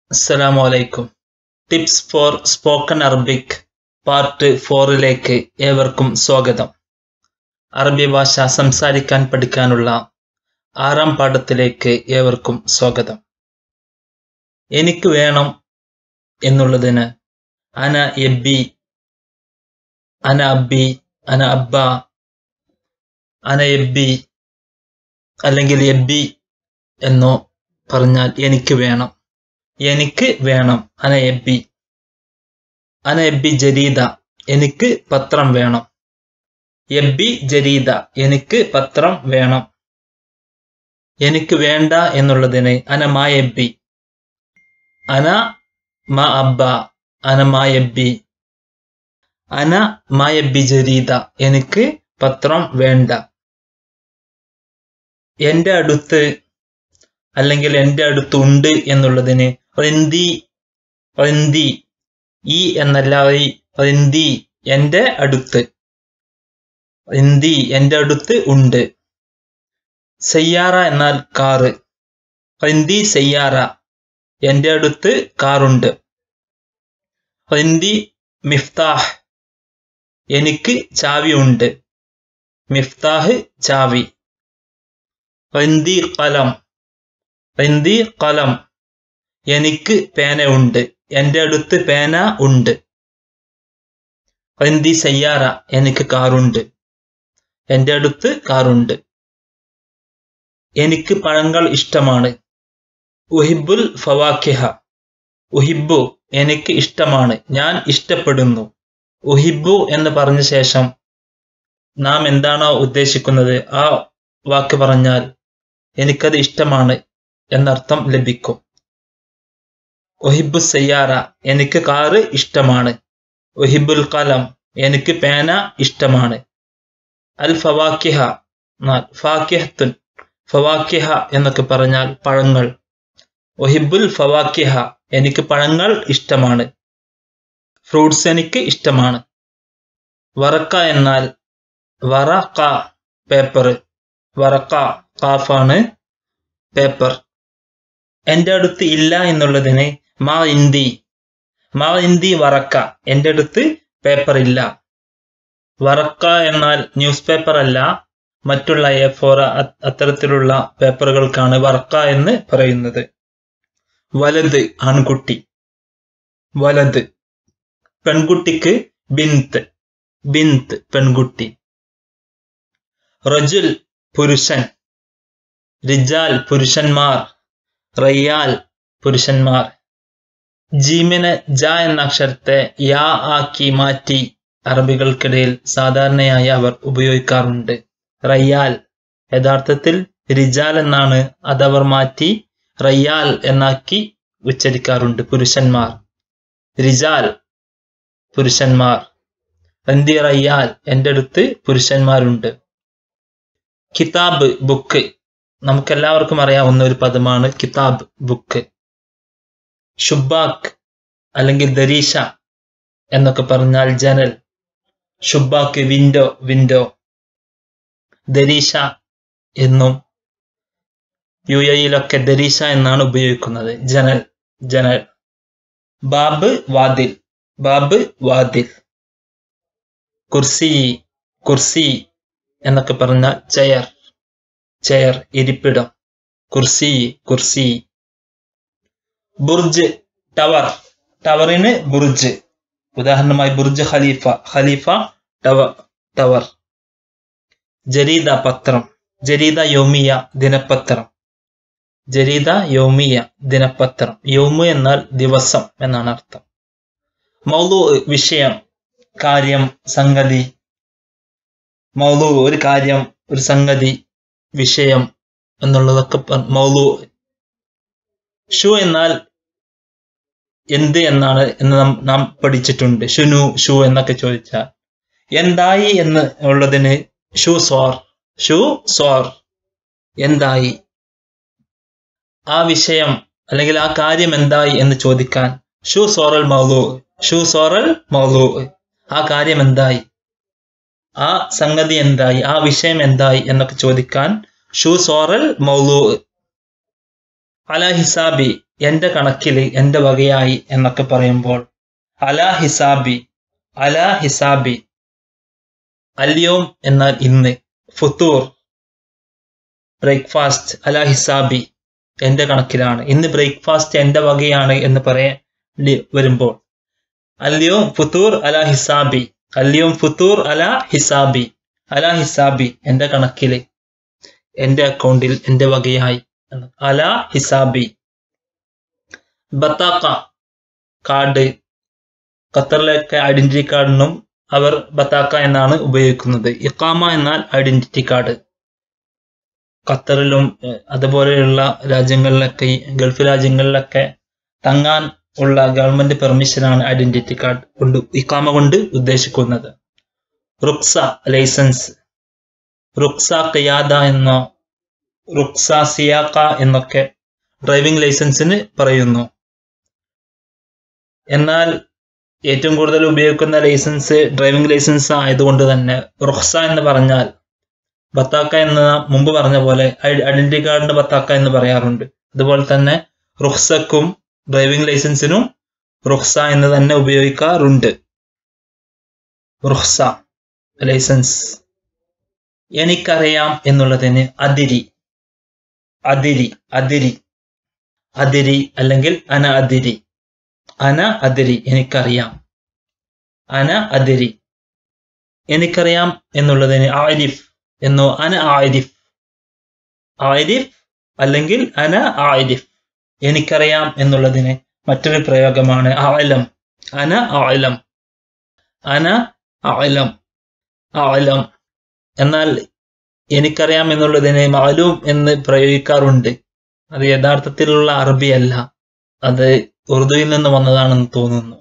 അസ്സലാമു അലൈക്കും tips for spoken Arabic part ഫോറിലേക്ക് ഏവർക്കും സ്വാഗതം അറബി ഭാഷ സംസാരിക്കാൻ പഠിക്കാനുള്ള ആറാം പാഠത്തിലേക്ക് ഏവർക്കും സ്വാഗതം എനിക്ക് വേണം എന്നുള്ളതിന് അന എബി അന അബി അന അബ്ബ അന എബി അല്ലെങ്കിൽ എബി എന്നോ പറഞ്ഞാൽ എനിക്ക് വേണം എനിക്ക് വേണം അന എബി അന എബി ജരീദ എനിക്ക് പത്രം വേണം എബി ജരീദ എനിക്ക് പത്രം വേണം എനിക്ക് വേണ്ട എന്നുള്ളതിന് അന മാ എബി അന മാ അബ്ബ അന മാ എബി അന മാ എബി ജരീദ എനിക്ക് പത്രം വേണ്ട എന്റെ അടുത്ത് അല്ലെങ്കിൽ എന്റെ അടുത്തുണ്ട് എന്നുള്ളതിന് റെന്തി റെന്തി ഈ എന്നല്ല റെന്തി എന്റെ അടുത്ത് റെന്തി എന്റെ അടുത്ത് ഉണ്ട് സയ്യാറ എന്നാൽ കാറ് റെന്തി സയ്യാറ എന്റെ അടുത്ത് കാറുണ്ട് റെന്തി മിഫ്താഹ് എനിക്ക് ചാവിയുണ്ട് മിഫ്താഹ് ചാവി റെന്തി കലം റെന്തി കലം എനിക്ക് പേന ഉണ്ട് എന്റെ അടുത്ത് പേന ഉണ്ട് റെന്തി സയ്യാറ എനിക്ക് കാറുണ്ട് എന്റെ അടുത്ത് കാറുണ്ട് എനിക്ക് പഴങ്ങൾ ഇഷ്ടമാണ് ഉഹിബുൽ ഫവാക്കിഹ ഉഹിബു എനിക്ക് ഇഷ്ടമാണ് ഞാൻ ഇഷ്ടപ്പെടുന്നു ഉഹിബു എന്ന് പറഞ്ഞ ശേഷം നാം എന്താണോ ഉദ്ദേശിക്കുന്നത് ആ വാക്ക് പറഞ്ഞാൽ എനിക്കത് ഇഷ്ടമാണ് എന്നർത്ഥം ലഭിക്കും ഒഹിബു സയ്യാറ എനിക്ക് കാറ് ഇഷ്ടമാണ് ഒഹിബുൽ കലം എനിക്ക് പേന ഇഷ്ടമാണ് അൽ ഫവാക്കിഹ ഫാക്കിഹത്തുൻ ഫവാക്കിഹ എന്നൊക്കെ പറഞ്ഞാൽ പഴങ്ങൾ ഒഹിബുൽ ഫവാക്കിഹ എനിക്ക് പഴങ്ങൾ ഇഷ്ടമാണ് ഫ്രൂട്ട്സ് എനിക്ക് ഇഷ്ടമാണ് വറക്ക എന്നാൽ വറക്ക പേപ്പർ വറക്ക കാഫാണ് പേപ്പർ എന്റെ അടുത്ത് ഇല്ല എന്നുള്ളതിന് മാ ഇന്തി മാ ഇന്തി വറക്ക എന്റെ അടുത്ത് പേപ്പർ ഇല്ല വറക്ക എന്നാൽ ന്യൂസ് പേപ്പർ അല്ല മറ്റുള്ള എ ഫോർ അത്തരത്തിലുള്ള പേപ്പറുകൾക്കാണ് വറക്ക എന്ന് പറയുന്നത് വലത് ആൺകുട്ടി വലത് പെൺകുട്ടിക്ക് ബിന്ത് ബിന്ത് പെൺകുട്ടി റജുൽ പുരുഷൻ റിജാൽ പുരുഷന്മാർ റയ്യാൽ പുരുഷന്മാർ ജീമിന് ജ എന്ന അക്ഷരത്തെ യാ ആക്കി മാറ്റി അറബികൾക്കിടയിൽ സാധാരണയായി അവർ ഉപയോഗിക്കാറുണ്ട് റയ്യാൽ യഥാർത്ഥത്തിൽ റിജാൽ എന്നാണ് അതവർ മാറ്റി റയ്യാൽ എന്നാക്കി ഉച്ചരിക്കാറുണ്ട് പുരുഷന്മാർ റിജാൽ പുരുഷന്മാർ എന്തി റയ്യാൽ എൻ്റെ അടുത്ത് പുരുഷന്മാരുണ്ട് കിതാബ് ബുക്ക് നമുക്കെല്ലാവർക്കും അറിയാവുന്ന ഒരു പദമാണ് കിതാബ് ബുക്ക് ഷുബാക്ക് അല്ലെങ്കിൽ ദരീഷ എന്നൊക്കെ പറഞ്ഞാൽ ജനൽ ഷുബാക്ക് വിൻഡോ വിൻഡോ ദരീഷ എന്നും യു എയിലൊക്കെ ദരീഷ എന്നാണ് ഉപയോഗിക്കുന്നത് ജനൽ ജനൽ ബാബ് വാതിൽ ബാബ് വാതിൽ കുർസി കുർസി എന്നൊക്കെ പറഞ്ഞാൽ ചെയർ ചെയർ ഇരിപ്പിടം കുർസി കുർസി ബുർജ് ടവർ ടവറിന് ബുർജ് ഉദാഹരണമായി ബുർജ് ഖലീഫ ഖലീഫ ടവർ ടവർ ജരീദ പത്രം ജരീദ യോമിയ ദിനപത്രം ജരീദ യോമിയ ദിനപത്രം യോമു എന്നാൽ ദിവസം എന്നാണ് അർത്ഥം മൗലു വിഷയം കാര്യം സംഗതി മൗലു ഒരു കാര്യം ഒരു സംഗതി വിഷയം എന്നുള്ളതൊക്കെ മൗലു ഷു എന്നാൽ എന്ത് എന്നാണ് എന്ന് നാം പഠിച്ചിട്ടുണ്ട് ഷുനു ഷു എന്നൊക്കെ ചോദിച്ചാൽ എന്തായി എന്ന് ഉള്ളതിന് ഷു സോർ ഷു സോർ എന്തായി ആ വിഷയം അല്ലെങ്കിൽ ആ കാര്യം എന്തായി എന്ന് ചോദിക്കാൻ ഷു സോറൽ മൗലു ഷു സോറൽ മൗലു ആ കാര്യം എന്തായി ആ സംഗതി എന്തായി ആ വിഷയം എന്തായി എന്നൊക്കെ ചോദിക്കാൻ ഷു സോറൽ മൗലു അല ഹിസാബി എന്റെ കണക്കിൽ എന്റെ വകയായി എന്നൊക്കെ പറയുമ്പോൾ അല ഹിസാബി അല ഹിസാബി അല്യോം എന്നാൽ ഇന്ന് ഫുത്തൂർ ബ്രേക്ക്ഫാസ്റ്റ് അല ഹിസാബി എന്റെ കണക്കിലാണ് ഇന്ന് ബ്രേക്ക്ഫാസ്റ്റ് എന്റെ വകയാണ് എന്ന് പറയേണ്ടി വരുമ്പോൾ അല്യോം ഫുത്തൂർ അല ഹിസാബി അല്യോം ഫുത്തൂർ അല ഹിസാബി അല ഹിസാബി എന്റെ കണക്കില് എന്റെ അക്കൗണ്ടിൽ എന്റെ വകയായി അല ഹിസാബി ബത്താക്ക കാർഡ് ഖത്തറിലൊക്കെ ഐഡന്റിറ്റി കാർഡിനും അവർ ബത്താക്ക എന്നാണ് ഉപയോഗിക്കുന്നത് ഇക്കാമ എന്നാൽ ഐഡന്റിറ്റി കാർഡ് ഖത്തറിലും ഏഹ്, അതുപോലെയുള്ള രാജ്യങ്ങളിലൊക്കെ ഈ ഗൾഫ് രാജ്യങ്ങളിലൊക്കെ തങ്ങാൻ ഉള്ള ഗവൺമെന്റ് പെർമിഷനാണ് ഐഡന്റിറ്റി കാർഡ് കൊണ്ട് ഇക്കാമ കൊണ്ട് ഉദ്ദേശിക്കുന്നത് റുക്സ ലൈസൻസ് റുക്സ ഖയാദ എന്നോ റുക്സ സിയാക്ക എന്നൊക്കെ ഡ്രൈവിംഗ് ലൈസൻസിന് പറയുന്നു എന്നാൽ ഏറ്റവും കൂടുതൽ ഉപയോഗിക്കുന്ന ലൈസൻസ് ഡ്രൈവിംഗ് ലൈസൻസ് ആയതുകൊണ്ട് തന്നെ റുക്സ എന്ന് പറഞ്ഞാൽ ബത്താക്ക എന്ന് നാം മുമ്പ് പറഞ്ഞ പോലെ ഐ- ഐഡന്റിറ്റി കാർഡിന് ബത്താക്ക എന്ന് പറയാറുണ്ട് അതുപോലെ തന്നെ റുക്സക്കും ഡ്രൈവിംഗ് ലൈസൻസിനും റുക്സ എന്ന് തന്നെ ഉപയോഗിക്കാറുണ്ട് റുക്സ ലൈസൻസ് എനിക്കറിയാം എന്നുള്ളതിന് അതിരി അതിരി അതിരി അതിരി അല്ലെങ്കിൽ അന അതിരി അന അതിരി എനിക്കറിയാം അന അതിരി എനിക്കറിയാം എന്നുള്ളതിന് ആരിഫ് എന്നോ അന ആരിഫ് ആരിഫ് അല്ലെങ്കിൽ അന ആരിഫ് എനിക്കറിയാം എന്നുള്ളതിന് മറ്റൊരു പ്രയോഗമാണ് ആലം അന ആലം അന ആലം ആലം എന്നാൽ എനിക്കറിയാം എന്നുള്ളതിനെ മാലൂം എന്ന് പ്രയോഗിക്കാറുണ്ട് അത് യഥാർത്ഥത്തിലുള്ള അറബിയല്ല അത് ഉറുദുവിൽ നിന്ന് വന്നതാണെന്ന് തോന്നുന്നു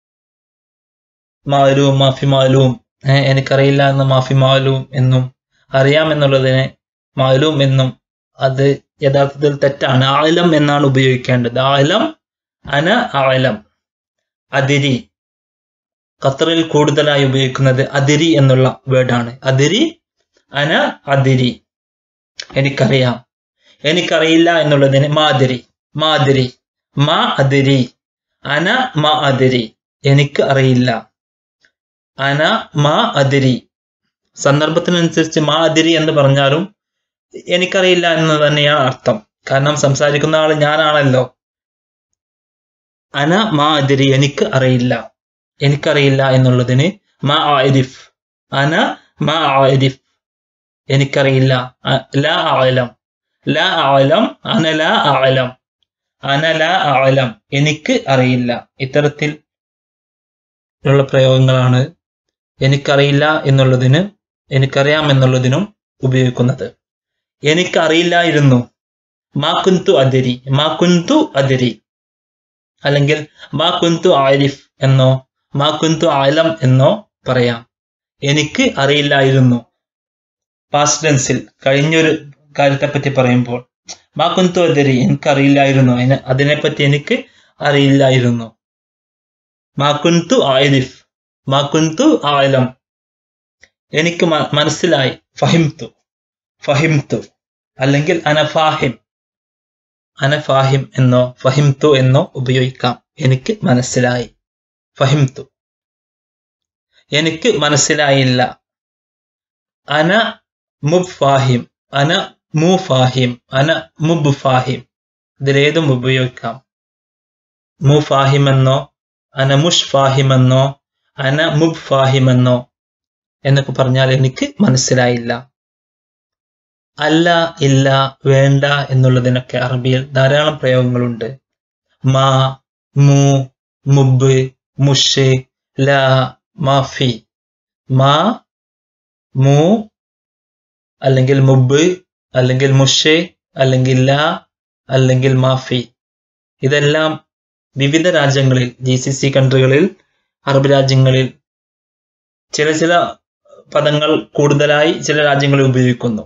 മാലൂം മാഫി മാലൂം ഏഹ് എനിക്കറിയില്ല എന്ന് മാഫി മാലൂം എന്നും അറിയാം എന്നുള്ളതിനെ മാലൂം എന്നും അത് യഥാർത്ഥത്തിൽ തെറ്റാണ് ആലം എന്നാണ് ഉപയോഗിക്കേണ്ടത് ആലം അന ആലം അതിരി ഖത്തറിൽ കൂടുതലായി ഉപയോഗിക്കുന്നത് അതിരി എന്നുള്ള വേർഡാണ് അതിരി അന അതിരി എനിക്കറിയാം എനിക്കറിയില്ല എന്നുള്ളതിന് മാതിരി മാതിരി മാ അതിരി അന മാ അതിരി എനിക്ക് അറിയില്ല അന മാ അതിരി സന്ദർഭത്തിനനുസരിച്ച് മാ അതിരി എന്ന് പറഞ്ഞാലും എനിക്കറിയില്ല എന്ന് തന്നെയാണ് അർത്ഥം കാരണം സംസാരിക്കുന്ന ആള് ഞാനാണല്ലോ അന മാ അതിരി എനിക്ക് അറിയില്ല എനിക്കറിയില്ല എന്നുള്ളതിന് മാ ആരിഫ് അന മാ ആരിഫ് എനിക്കറിയില്ല അ- ലാ ആലം ലാ ആലം അന ലാ ആലം അന ലാ ആലം എനിക്ക് അറിയില്ല ഇത്തരത്തിൽ ഉള്ള പ്രയോഗങ്ങളാണ് എനിക്കറിയില്ല എന്നുള്ളതിന് എനിക്കറിയാം എന്നുള്ളതിനും ഉപയോഗിക്കുന്നത് എനിക്കറിയില്ലായിരുന്നു മാ കുന്തു അതിരി മാ കുന്തു അതിരി അല്ലെങ്കിൽ മാ കുന്തു ആരിഫ് എന്നോ മാ കുന്തു ആലം എന്നോ പറയാം എനിക്ക് അറിയില്ലായിരുന്നു പാസ്റ്റ് ടെൻസിൽ കഴിഞ്ഞൊരു കാര്യത്തെപ്പറ്റി പറയുമ്പോൾ മാ കുന്തു അതിരി എനിക്കറിയില്ലായിരുന്നു അതിനെ അതിനെപ്പറ്റി എനിക്ക് അറിയില്ലായിരുന്നു മാ കുന്തു ആരിഫ് മാ കുന്തു ആലം എനിക്ക് മ- മനസ്സിലായി ഫഹിംതു ഫഹിംതു അല്ലെങ്കിൽ അനഫാഹിം അനഫാഹിം എന്നോ ഫഹിംതു എന്നോ ഉപയോഗിക്കാം എനിക്ക് മനസ്സിലായി ഫഹിംതു എനിക്ക് മനസ്സിലായില്ല അന മുബ്ഫാഹിം അന മുഫാഹിം അന മുബ്ഫാഹിം ഇതിലേതും ഉപയോഗിക്കാം മുഫാഹിം എന്നോ അന മുഷ്ഫാഹിം എന്നോ അന മുബ്ഫാഹിം എന്നോ എന്നൊക്കെ പറഞ്ഞാൽ എനിക്ക് മനസ്സിലായില്ല അല്ല ഇല്ല വേണ്ട എന്നുള്ളതിനൊക്കെ അറബിയിൽ ധാരാളം പ്രയോഗങ്ങളുണ്ട് മാ മു മുബ് മുഷ് ല മാഫി മാ മു അല്ലെങ്കിൽ മുബ് അല്ലെങ്കിൽ മുഷ് അല്ലെങ്കിൽ ല അല്ലെങ്കിൽ മാഫി ഇതെല്ലാം വിവിധ രാജ്യങ്ങളിൽ ജി സി സി കൺട്രികളിൽ അറബ് രാജ്യങ്ങളിൽ ചില ചില പദങ്ങൾ കൂടുതലായി ചില രാജ്യങ്ങളിൽ ഉപയോഗിക്കുന്നു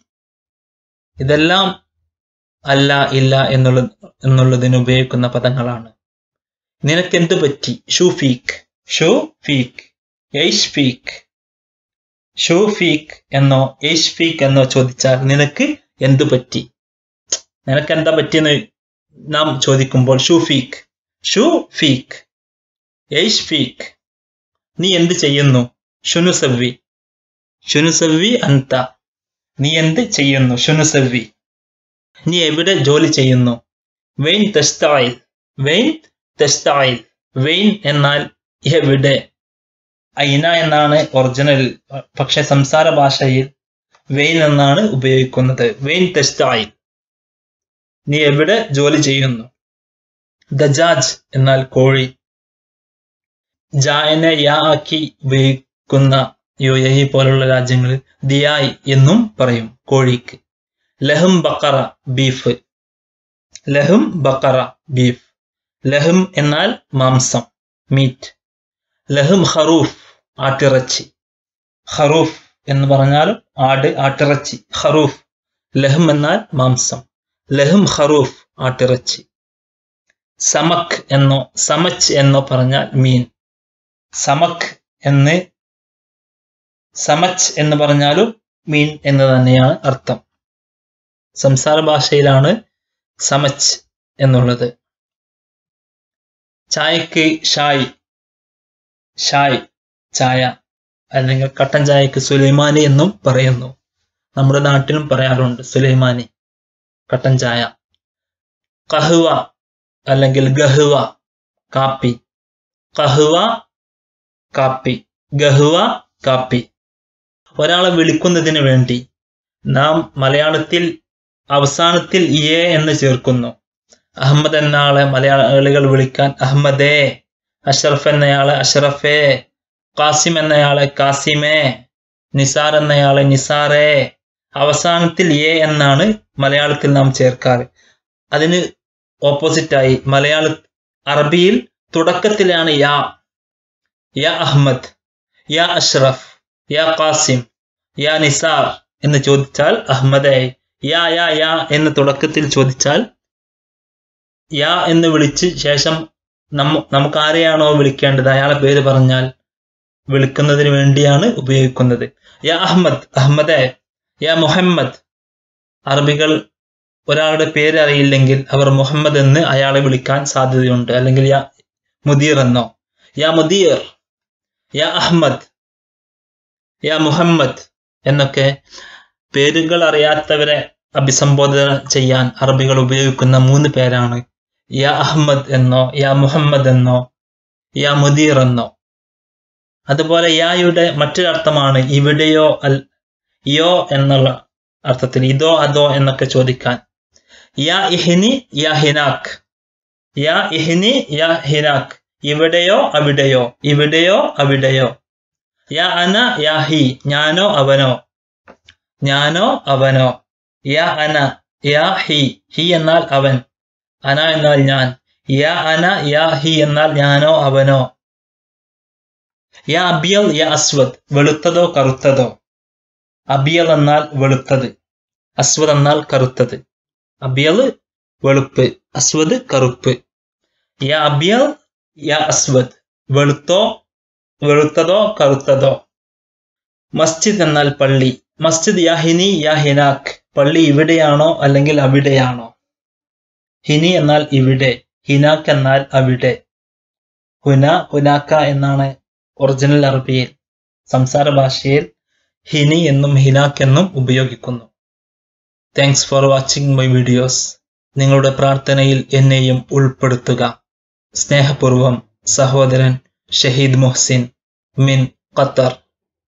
ഇതെല്ലാം അല്ല ഇല്ല എന്നുള്ള എന്നുള്ളതിന് ഉപയോഗിക്കുന്ന പദങ്ങളാണ് നിനക്കെന്ത് പറ്റി ഷൂഫീക്ക് ഷൂ ഫീക്ക് എയ്ഷ് ഫീക്ക് ഷൂ ഫീക്ക് എന്നോ എയ്ഷ് ഫീക്ക് എന്നോ ചോദിച്ചാൽ നിനക്ക് എന്തു പറ്റി നിനക്ക് എന്താ പറ്റിയെന്ന് നാം ചോദിക്കുമ്പോൾ ഷു ഫീക്ക് ഷു ഫീക്ക് ഏഷ് ഫീക്ക് നീ എന്ത് ചെയ്യുന്നു ഷുനുസവി ഷുനുസവി അന്ത നീ എന്ത് ചെയ്യുന്നു ഷുനുസവി നീ എവിടെ ജോലി ചെയ്യുന്നു വെയിൻ തെസ്തായിൽ വെയിൻ തെസ്തായിൽ വെയിൻ എന്നാൽ എവിടെ ഐന എന്നാണ് ഒറിജിനൽ പക്ഷെ സംസാര ഭാഷയിൽ വെയിൻ എന്നാണ് ഉപയോഗിക്കുന്നത് വെയിൻ തെസ്തായിൽ നീ എവിടെ ജോലി ചെയ്യുന്നു ദജാജ് എന്നാൽ കോഴി ജായനെ യാ ആക്കി ഉപയോഗിക്കുന്ന യു എ ഇ പോലുള്ള രാജ്യങ്ങളിൽ ദിയായ് എന്നും പറയും കോഴിക്ക് ലഹം ബക്കറ ബീഫ് ലഹം ബക്കറ ബീഫ് ലഹം എന്നാൽ മാംസം മീറ്റ് ലഹം ഖറൂഫ് ആട്ടിറച്ചി ഖറൂഫ് എന്ന് പറഞ്ഞാലും ആട് ആട്ടിറച്ചി ഖറൂഫ് ലഹം എന്നാൽ മാംസം ലഹം ഖറൂഫ് ആട്ടിറച്ചി സമക് എന്നോ സമച്ച് എന്നോ പറഞ്ഞാൽ മീൻ സമക് എന്ന് സമച്ച് എന്ന് പറഞ്ഞാലും മീൻ എന്ന് തന്നെയാണ് അർത്ഥം സംസാര ഭാഷയിലാണ് സമച്ച് എന്നുള്ളത് ചായക്ക് ഷായ് ഷായ് ചായ അല്ലെങ്കിൽ കട്ടൻ ചായക്ക് സുലൈമാനി എന്നും പറയുന്നു നമ്മുടെ നാട്ടിലും പറയാറുണ്ട് സുലൈമാനി കട്ടൻ ചായ കഹുവ അല്ലെങ്കിൽ ഗഹുവ കാപ്പി കഹുവ കാപ്പി ഗഹുവ കാപ്പി ഒരാളെ വിളിക്കുന്നതിന് വേണ്ടി നാം മലയാളത്തിൽ അവസാനത്തിൽ എ എന്ന് ചേർക്കുന്നു അഹമ്മദ് എന്ന ആളെ മലയാളികൾ വിളിക്കാൻ അഹമ്മദേ അഷറഫ് എന്നയാളെ അഷറഫേ കാസിം എന്നയാളെ കാസിമേ നിസാർ എന്നയാളെ നിസാറേ അവസാനത്തിൽ എ എന്നാണ് മലയാളത്തിൽ നാം ചേർക്കാറ് അതിന് ഓപ്പോസിറ്റായി മലയാള അറബിയിൽ തുടക്കത്തിലാണ് യാ യാ അഹമ്മദ് യാ അഷ്റഫ് യാ കാസിം യാ നിസാർ എന്ന് ചോദിച്ചാൽ അഹമ്മദേ യാ യാ യാ എന്ന് തുടക്കത്തിൽ ചോദിച്ചാൽ യാ എന്ന് വിളിച്ച് ശേഷം നമ്മ നമുക്ക് ആരെയാണോ വിളിക്കേണ്ടത് അയാളെ പേര് പറഞ്ഞാൽ വിളിക്കുന്നതിന് വേണ്ടിയാണ് ഉപയോഗിക്കുന്നത് യാ അഹമ്മദ് അഹമ്മദേ യാ മുഹമ്മദ് അറബികൾ ഒരാളുടെ പേര് അറിയില്ലെങ്കിൽ അവർ മുഹമ്മദ് എന്ന് അയാളെ വിളിക്കാൻ സാധ്യതയുണ്ട് അല്ലെങ്കിൽ യാ മുദീർ എന്നോ യാ മുദീർ യാ അഹമ്മദ് യാ മുഹമ്മദ് എന്നൊക്കെ പേരുകൾ അറിയാത്തവരെ അഭിസംബോധന ചെയ്യാൻ അറബികൾ ഉപയോഗിക്കുന്ന മൂന്ന് പേരാണ് യാ അഹമ്മദ് എന്നോ യാ മുഹമ്മദ് എന്നോ യാ മുദീർ എന്നോ അതുപോലെ യായുടെ മറ്റൊരർത്ഥമാണ് ഇവിടെയോ അൽ യോ എന്നുള്ള അർത്ഥത്തിൽ ഇതോ അതോ എന്നൊക്കെ ചോദിക്കാൻ യാ ഇഹിനി യാ ഹിനാക്ക് യാ ഇഹിനി യാ ഹിനാക്ക് ഇവിടെയോ അവിടെയോ ഇവിടെയോ അവിടെയോ യാ അന യാ ഹി ഞാനോ അവനോ ഞാനോ അവനോ യാ അന യാ ഹി ഹി എന്നാൽ അവൻ അന എന്നാൽ ഞാൻ യാ അന യാ ഹി എന്നാൽ ഞാനോ അവനോ യാ അബിയൽ യാ അസ്വദ് വെളുത്തതോ കറുത്തതോ അബിയൽ എന്നാൽ വെളുത്തത് അസ്വദ് എന്നാൽ കറുത്തത് അബിയൽ വെളുപ്പ് അസ്വദ് കറുപ്പ് യാ അബിയൽ യാ അസ്വദ് വെളുത്തോ വെളുത്തതോ കറുത്തതോ മസ്ജിദ് എന്നാൽ പള്ളി മസ്ജിദ് യാ ഹിനി യാ ഹിനാക്ക് പള്ളി ഇവിടെയാണോ അല്ലെങ്കിൽ അവിടെയാണോ ഹിനി എന്നാൽ ഇവിടെ ഹിനാക്ക് എന്നാൽ അവിടെ ഹുന ഹുനാക്ക എന്നാണ് ഒറിജിനൽ അറബിയിൽ സംസാര ഭാഷയിൽ ഹിനി എന്നും ഹിനാക്ക് എന്നും ഉപയോഗിക്കുന്നു thanks for watching my videos നിങ്ങളുടെ പ്രാർത്ഥനയിൽ എന്നെയും ഉൾപ്പെടുത്തുക സ്നേഹപൂർവം സഹോദരൻ ഷഹീദ് മുഹ്സിൻ മിൻ ഖത്തർ